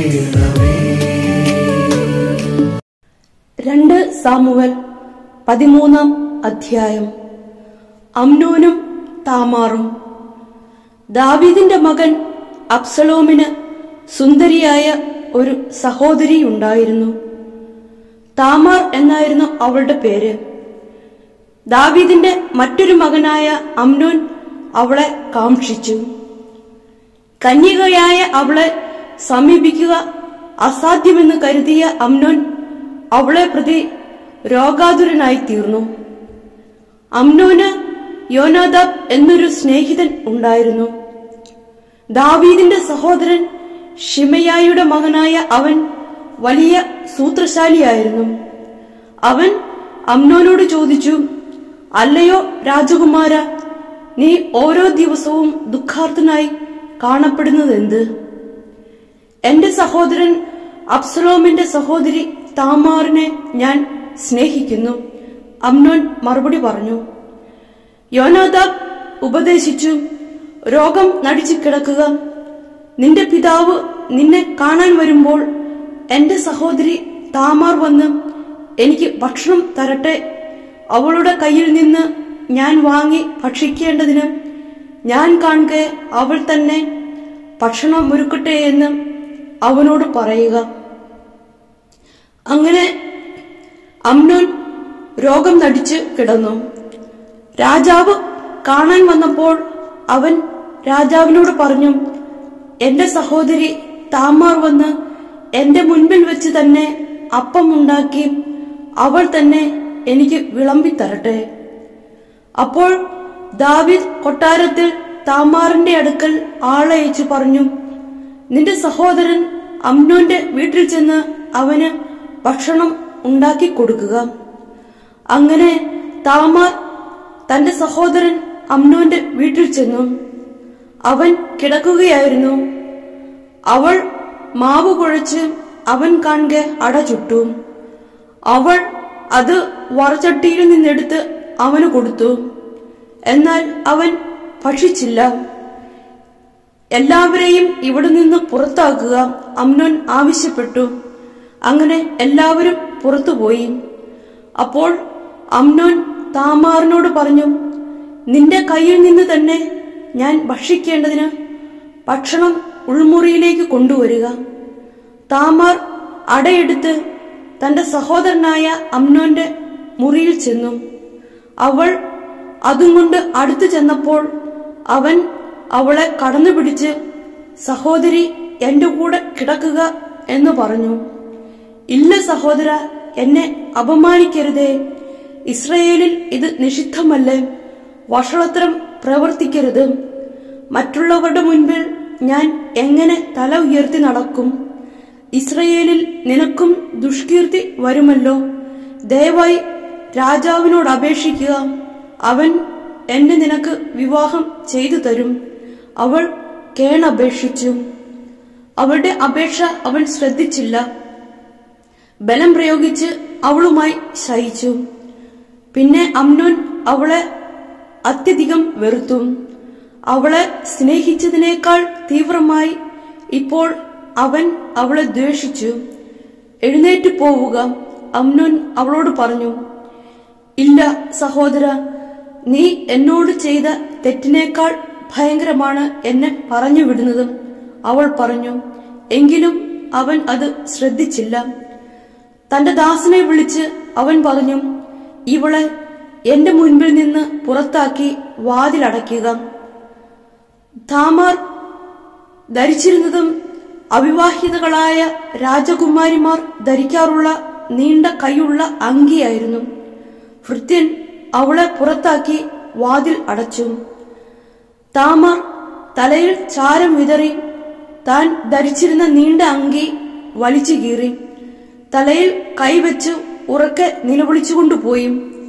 ചെയ്യണമേ രണ്ട് സാമുവൽ പതിമൂന്നാം അധ്യായം അമ്നോനും താമാറും ദാവീദിന്റെ മകൻ അബ്സലോമിന് സുന്ദരിയായ ഒരു സഹോദരി ഉണ്ടായിരുന്നു താമാർ എന്നായിരുന്നു അവളുടെ പേര് ദാവീദിന്റെ മറ്റൊരു മകനായ അമ്നോൻ അവളെ കാക്ഷിച്ചു കന്യകയായ അവളെ സമീപിക്കുക അസാധ്യമെന്ന് കരുതിയ അമ്നോൻ അവളെ പ്രതി രോഗാതുരനായി തീർന്നു അമ്നോന് യോനാദാബ് എന്നൊരു സ്നേഹിതൻ ഉണ്ടായിരുന്നു ദാവീദിന്റെ സഹോദരൻ ഷിമയായുടെ മകനായ അവൻ വലിയ സൂത്രശാലിയായിരുന്നു അവൻ അമ്നോനോട് ചോദിച്ചു അല്ലയോ രാജകുമാര നീ ഓരോ ദിവസവും ദുഃഖാർത്ഥനായി കാണപ്പെടുന്നതെന്ത് എന്റെ സഹോദരൻ അബ്സലോമിന്റെ സഹോദരി താമാറിനെ ഞാൻ സ്നേഹിക്കുന്നു അമ്നോൻ മറുപടി പറഞ്ഞു യോനാദാബ് ഉപദേശിച്ചു രോഗം നടിച്ചു കിടക്കുക നിന്റെ പിതാവ് നിന്നെ കാണാൻ വരുമ്പോൾ എന്റെ സഹോദരി താമാർ വന്ന് എനിക്ക് ഭക്ഷണം തരട്ടെ അവളുടെ കയ്യിൽ നിന്ന് ഞാൻ വാങ്ങി ഭക്ഷിക്കേണ്ടതിന് ഞാൻ കാണുക അവൾ തന്നെ ഭക്ഷണം ഒരുക്കട്ടെ എന്ന് അവനോട് പറയുക അങ്ങനെ അമ്നോൻ രോഗം നടിച്ച് കിടന്നു രാജാവ് കാണാൻ വന്നപ്പോൾ അവൻ രാജാവിനോട് പറഞ്ഞു എന്റെ സഹോദരി താമാർ വന്ന് എന്റെ മുൻപിൽ വെച്ച് തന്നെ അപ്പം ഉണ്ടാക്കി അവൾ തന്നെ എനിക്ക് വിളമ്പി തരട്ടെ അപ്പോൾ ദാവിദ് കൊട്ടാരത്തിൽ താമാറിന്റെ അടുക്കൽ ആളയച്ചു പറഞ്ഞു നിന്റെ സഹോദരൻ അമ്നോന്റെ വീട്ടിൽ ചെന്ന് അവന് ഭക്ഷണം ഉണ്ടാക്കി കൊടുക്കുക അങ്ങനെ താമാർ തന്റെ സഹോദരൻ അമ്നോന്റെ വീട്ടിൽ ചെന്നു അവൻ കിടക്കുകയായിരുന്നു അവൾ മാവ് കുഴച്ച് അവൻ കാണുക അട ചുട്ടു അവൾ അത് വറചട്ടിയിൽ നിന്നെടുത്ത് അവന് കൊടുത്തു എന്നാൽ അവൻ ഭക്ഷിച്ചില്ല എല്ലാവരെയും ഇവിടെ നിന്ന് പുറത്താക്കുക അമ്നോൻ ആവശ്യപ്പെട്ടു അങ്ങനെ എല്ലാവരും പുറത്തുപോയി അപ്പോൾ അമ്നോൻ താമാറിനോട് പറഞ്ഞു നിന്റെ കയ്യിൽ നിന്ന് തന്നെ ഞാൻ ഭക്ഷിക്കേണ്ടതിന് ഭക്ഷണം ഉൾമുറിയിലേക്ക് കൊണ്ടുവരിക താമാർ അടയെടുത്ത് തന്റെ സഹോദരനായ അമ്നോന്റെ മുറിയിൽ ചെന്നു അവൾ അതും കൊണ്ട് അടുത്തു ചെന്നപ്പോൾ അവൻ അവളെ കടന്നു പിടിച്ച് സഹോദരി എന്റെ കൂടെ കിടക്കുക എന്ന് പറഞ്ഞു ഇല്ല സഹോദര എന്നെ അപമാനിക്കരുതേ ഇസ്രയേലിൽ ഇത് നിഷിദ്ധമല്ലേ വഷളത്രം പ്രവർത്തിക്കരുത് മറ്റുള്ളവരുടെ മുൻപിൽ ഞാൻ എങ്ങനെ തല ഉയർത്തി നടക്കും ഇസ്രയേലിൽ നിനക്കും ദുഷ്കീർത്തി വരുമല്ലോ ദയവായി രാജാവിനോട് അപേക്ഷിക്കുക അവൻ എന്നെ നിനക്ക് വിവാഹം ചെയ്തു തരും അവൾ കേണപേക്ഷിച്ചു അവളുടെ അപേക്ഷ അവൻ ശ്രദ്ധിച്ചില്ല ബലം പ്രയോഗിച്ച് അവളുമായി ശയിച്ചു പിന്നെ അമ്നോൻ അവളെ അത്യധികം വെറുത്തു അവളെ സ്നേഹിച്ചതിനേക്കാൾ തീവ്രമായി ഇപ്പോൾ അവൻ അവളെ ദ്വേഷിച്ചു എഴുന്നേറ്റ് പോവുക അമ്നോൻ അവളോട് പറഞ്ഞു ഇല്ല സഹോദര നീ എന്നോട് ചെയ്ത തെറ്റിനേക്കാൾ ഭയങ്കരമാണ് എന്നെ പറഞ്ഞു വിടുന്നത് അവൾ പറഞ്ഞു എങ്കിലും അവൻ അത് ശ്രദ്ധിച്ചില്ല തന്റെ ദാസനെ വിളിച്ച് അവൻ പറഞ്ഞു ഇവളെ എന്റെ മുൻപിൽ നിന്ന് പുറത്താക്കി വാതിലടയ്ക്കുക താമാർ ധരിച്ചിരുന്നതും അവിവാഹിതകളായ രാജകുമാരിമാർ ധരിക്കാറുള്ള നീണ്ട കൈയുള്ള അങ്കിയായിരുന്നു ഭൃത്യൻ അവളെ പുറത്താക്കി വാതിൽ അടച്ചു താമാർ തലയിൽ ചാരം വിതറി താൻ ധരിച്ചിരുന്ന നീണ്ട അങ്കി വലിച്ചു കീറി തലയിൽ കൈവച്ച് ഉറക്കെ നിലവിളിച്ചുകൊണ്ടുപോയി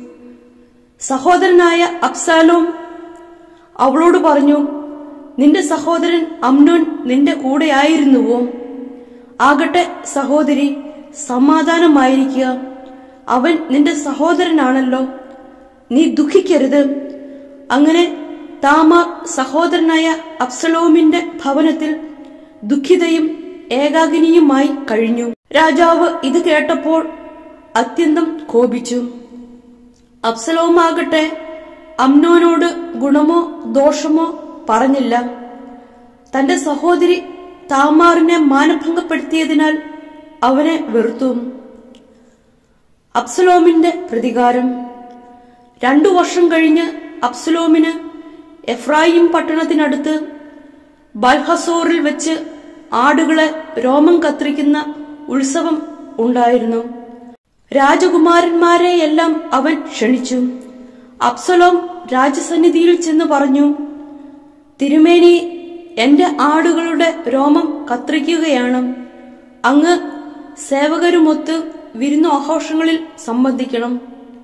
സഹോദരനായ അബ്സാലോം അവളോട് പറഞ്ഞു നിന്റെ സഹോദരൻ അമ്നോൻ നിന്റെ കൂടെയായിരുന്നുവോ ആകട്ടെ സഹോദരി സമാധാനമായിരിക്കുക അവൻ നിന്റെ സഹോദരനാണല്ലോ നീ ദുഃഖിക്കരുത് അങ്ങനെ താമാർ സഹോദരനായ അബ്സലോമിന്റെ ഭവനത്തിൽ ദുഃഖിതയും ഏകാകിനിയുമായി കഴിഞ്ഞു രാജാവ് ഇത് കേട്ടപ്പോൾ അത്യന്തം കോപിച്ചു അബ്സലോമാകട്ടെ അമ്നോനോട് ഗുണമോ ദോഷമോ പറഞ്ഞില്ല തന്റെ സഹോദരി താമാറിനെ മാനഭംഗപ്പെടുത്തിയതിനാൽ അവനെ വെറുത്തു അബ്സലോമിന്റെ പ്രതികാരം രണ്ടു വർഷം കഴിഞ്ഞ് അബ്സലോമിന് എഫ്രായിം പട്ടണത്തിനടുത്ത് ബൽഹസോറിൽ വെച്ച് ആടുകളെ രോമം കത്തിരിക്കുന്ന ഉത്സവം ഉണ്ടായിരുന്നു രാജകുമാരന്മാരെയെല്ലാം അവൻ ക്ഷണിച്ചു അബ്സലോം രാജസന്നിധിയിൽ ചെന്ന് പറഞ്ഞു തിരുമേനി എന്റെ ആടുകളുടെ രോമം കത്രിക്കുകയാണ് അങ്ങ് സേവകരുമൊത്ത് വിരുന്നു ആഘോഷങ്ങളിൽ സംബന്ധിക്കണം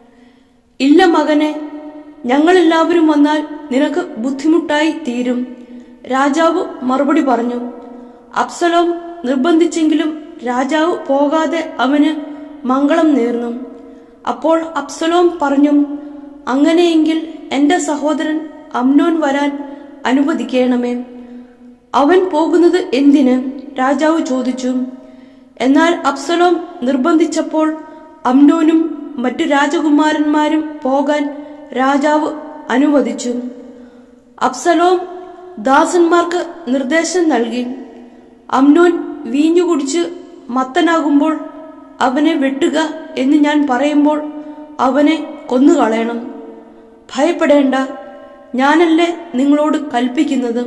ഇല്ല മകനെ ഞങ്ങളെല്ലാവരും വന്നാൽ നിനക്ക് ബുദ്ധിമുട്ടായി തീരും രാജാവ് മറുപടി പറഞ്ഞു അബ്സലോം നിർബന്ധിച്ചെങ്കിലും രാജാവ് പോകാതെ അവന് മംഗളം നേർന്നു അപ്പോൾ അബ്സലോം പറഞ്ഞു അങ്ങനെയെങ്കിൽ എന്റെ സഹോദരൻ അമ്നോൻ വരാൻ അനുവദിക്കണമേ അവൻ പോകുന്നത് എന്തിന് രാജാവ് ചോദിച്ചു എന്നാൽ അബ്സലോം നിർബന്ധിച്ചപ്പോൾ അമ്നോനും മറ്റു രാജകുമാരന്മാരും പോകാൻ രാജാവ് അനുവദിച്ചു അബ്സലോം ദാസന്മാർക്ക് നിർദ്ദേശം നൽകി അമ്നോൻ വീഞ്ഞു കുടിച്ച് മത്തനാകുമ്പോൾ അവനെ വെട്ടുക എന്ന് ഞാൻ പറയുമ്പോൾ അവനെ കൊന്നുകളയണം ഭയപ്പെടേണ്ട ഞാനല്ലേ നിങ്ങളോട് കൽപ്പിക്കുന്നത്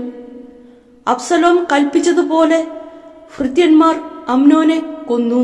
അബ്സലോം കൽപ്പിച്ചതുപോലെ ഭൃത്യന്മാർ അമ്നോനെ കൊന്നു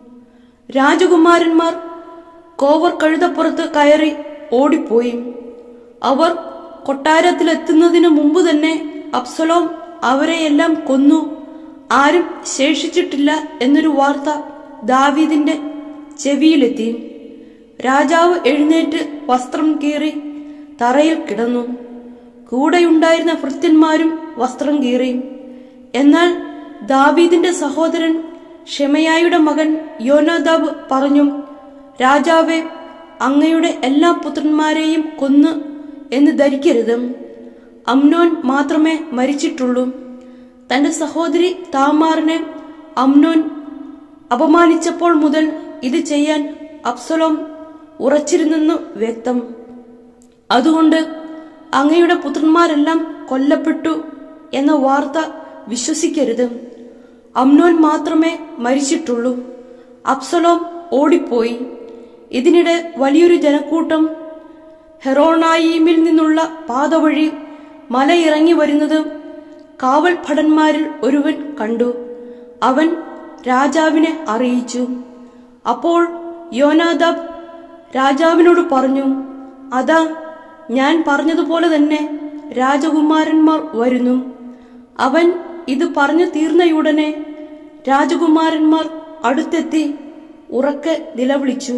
രാജകുമാരന്മാർ കോവർ കഴുതപ്പുറത്ത് കയറി ഓടിപ്പോയി അവർ കൊട്ടാരത്തിലെത്തുന്നതിന് മുമ്പ് തന്നെ അബ്സലോം അവരെയെല്ലാം കൊന്നു ആരും ശേഷിച്ചിട്ടില്ല എന്നൊരു വാർത്ത ദാവീദിന്റെ ചെവിയിലെത്തി രാജാവ് എഴുന്നേറ്റ് വസ്ത്രം കീറി തറയിൽ കിടന്നു കൂടെയുണ്ടായിരുന്ന ഭൃത്യന്മാരും വസ്ത്രം കീറി എന്നാൽ ദാവീദിന്റെ സഹോദരൻ ഷെമയായുടെ മകൻ യോനാദാബ് പറഞ്ഞു രാജാവെ അങ്ങയുടെ എല്ലാ പുത്രന്മാരെയും കൊന്ന് എന്ന് ധരിക്കരുത് അമ്നോൻ മാത്രമേ മരിച്ചിട്ടുള്ളൂ തന്റെ സഹോദരി താമാറിനെ അമ്നോൻ അപമാനിച്ചപ്പോൾ മുതൽ ഇത് ചെയ്യാൻ അബ്സലോം ഉറച്ചിരുന്നെന്നു വ്യക്തം അതുകൊണ്ട് അങ്ങയുടെ പുത്രന്മാരെല്ലാം കൊല്ലപ്പെട്ടു എന്ന വാർത്ത വിശ്വസിക്കരുത് അമ്നോൻ മാത്രമേ മരിച്ചിട്ടുള്ളൂ അബ്സലോം ഓടിപ്പോയി ഇതിനിടെ വലിയൊരു ജനക്കൂട്ടം ഹെറോണായിമിൽ നിന്നുള്ള പാത വഴി മലയിറങ്ങി വരുന്നത് കാവൽ ഭടന്മാരിൽ ഒരുവൻ കണ്ടു അവൻ രാജാവിനെ അറിയിച്ചു അപ്പോൾ യോനാദാബ് രാജാവിനോട് പറഞ്ഞു അതാ ഞാൻ പറഞ്ഞതുപോലെ തന്നെ രാജകുമാരന്മാർ വരുന്നു അവൻ ഇത് പറഞ്ഞു തീർന്നയുടനെ രാജകുമാരന്മാർ അടുത്തെത്തി ഉറക്കെ നിലവിളിച്ചു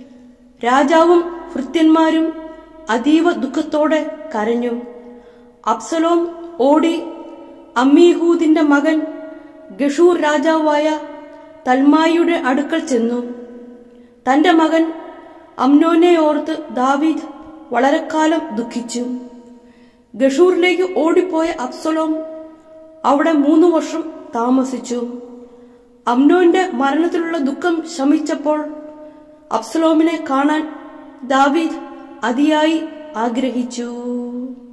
രാജാവും ഭൃത്യന്മാരും അതീവ ദുഃഖത്തോടെ കരഞ്ഞു അബ്സലോം ഓടി അമ്മീഹൂദിന്റെ മകൻ ഗഷൂർ രാജാവായ തൽമായിയുടെ അടുക്കൽ ചെന്നു തന്റെ മകൻ അമ്നോനെ ഓർത്ത് ദാവീദ് വളരെക്കാലം ദുഃഖിച്ചു ഗഷൂറിലേക്ക് ഓടിപ്പോയ അബ്സലോം അവിടെ മൂന്ന് വർഷം താമസിച്ചു അമ്നോന്റെ മരണത്തിലുള്ള ദുഃഖം ശമിച്ചപ്പോൾ അബ്സലോമിനെ കാണാൻ ദാവീദ് അതിയായി ആഗ്രഹിച്ചു